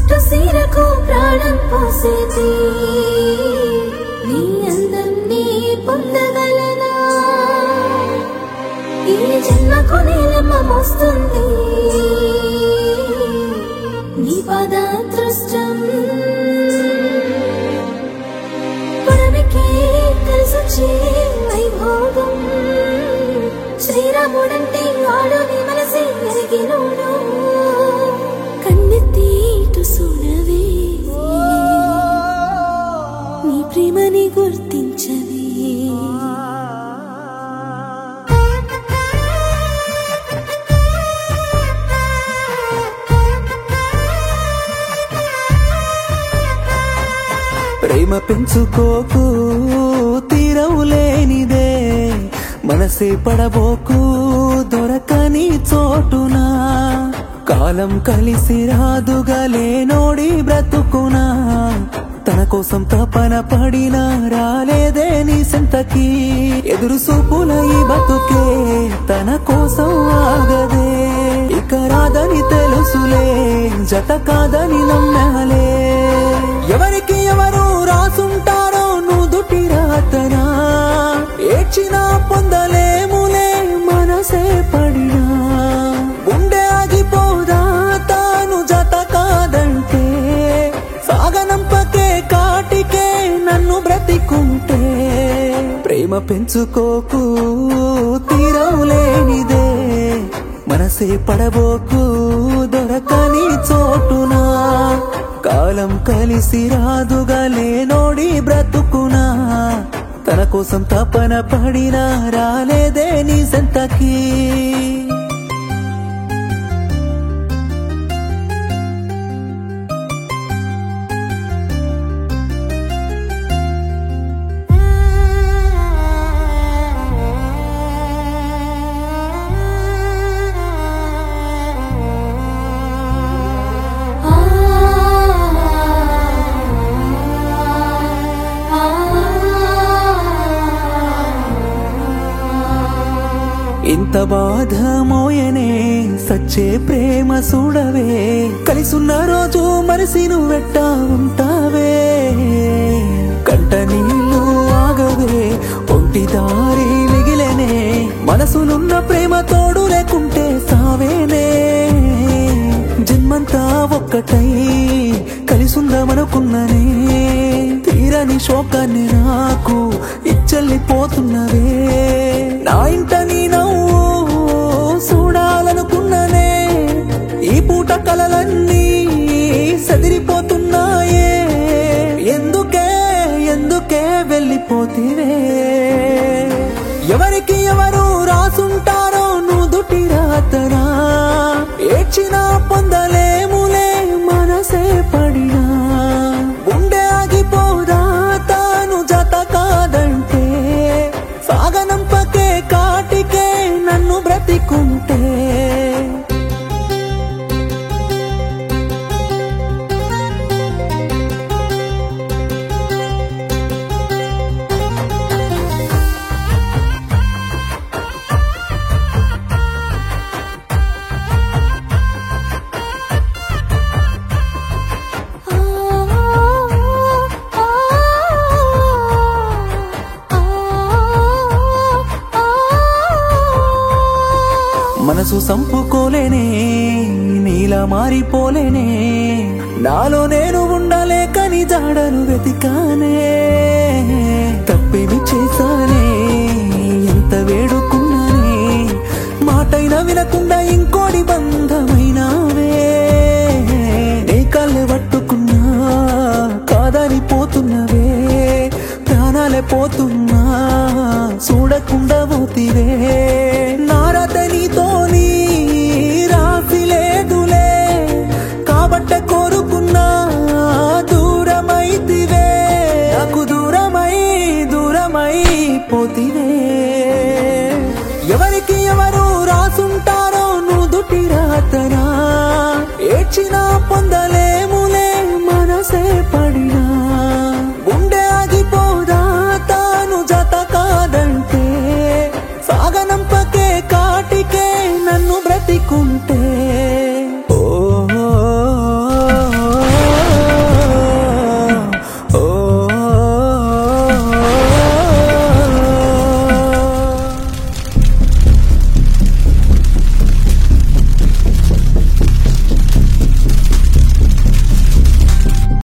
పట్టు సీరకు ప్రాణం పోసేది నీ అందం నీ పొందగలనా ఈ జన్మకు నీలమ్మ మోస్తుంది నీ పదాదృష్టం పుడమికి కలిసొచ్చే వైభోగం శ్రీరాముడంటే ఆడని మనసే ఎరిగినోడు కన్నెత్తి ఇటు చూడవే నీ ప్రేమని గుర్తించవే ప్రేమ పెంచుకోకు తీరవు లేనిదే మనసే పడబోకు దొరకని చోటునా కాలం కలిసి రాదుగా లేనోడి బ్రతుకునా తన కోసం తపన పడినా రాలేదే నీ సెంతకి ఎదురు సూపుల ఈ బతుకే తన కోసం ఆగదే ఇక రాదని తెలుసులే జత కాదని నమ్మాలే ఎవరికి ఎవరు రాసుంటారో నుదుటి రాతనా ఏడ్చినా పొందలేములే మనసే పడినా గుండె ఆగిపోదా తాను జత కాదంటే సాగనంపకే కాటికే నన్ను బ్రతికుంటే ప్రేమ పెంచుకోకు తీరం లేనిదే మనసే పడబోకు దొరకని చోటునా కాలం కలిసి రాదుగా లేనోడి బ్రతుకునా తన కోసం తపన పడినా రాలేదే నీ సెంతకి ఆ ఇంత బాధ మోయనే సచ్చే ప్రేమ చూడవే కలిసున్న రోజు మరిసి నువ్వెట్టా ఉంటావే కంట నీళ్ళు ఆగవే ఒంటి దారి మిగిలేనే మనసులున్న ప్రేమ తోడు లేకుంటే సావేనే జన్మంతా ఒక్కటై కలిసుందామనుకున్ననే తీరని శోకాన్ని నాకు ఇచ్చల్లిపోతున్నవే నా ఇంట నీ నవ్వు చూడాలనుకున్ననే ఈ పూట కలలన్నీ సదిరిపోతున్నాయే ఎందుకే ఎందుకే వెళ్ళిపోతివే ఎవరికి ఎవరు రాసుంటారో నుదుటి రాతనా ఏడ్చినా పొందలేములే మనసే పడినా గుండె ఆగిపోదా తాను జత కాదంటే సాగనంపకే కాటికే నన్ను బ్రతికుంటే మనసు సంపుకోలేనే నీలా మారిపోలేనే నాలో నేను ఉండలేకని జాడలు వెతికానే తప్పేమి చేశానే ఎంత వేడుకున్నానే మాటైనా వినకుండా ఇంకోటి బంధమైనావే నీ కళ్ళు పట్టుకున్నా కాదని పోతున్నవే ప్రాణాలే పోతున్నా చూడకుండా పోతివే నారద నీతోని రాసి లేదులే కాబట్ట కోరుకున్నా దూరమైతివే నాకు దూరమై దూరమై పోతివే ఎవరికి ఎవరు రాసుంటారో నుదుటి రాతనా ఏడ్చినా పొందలే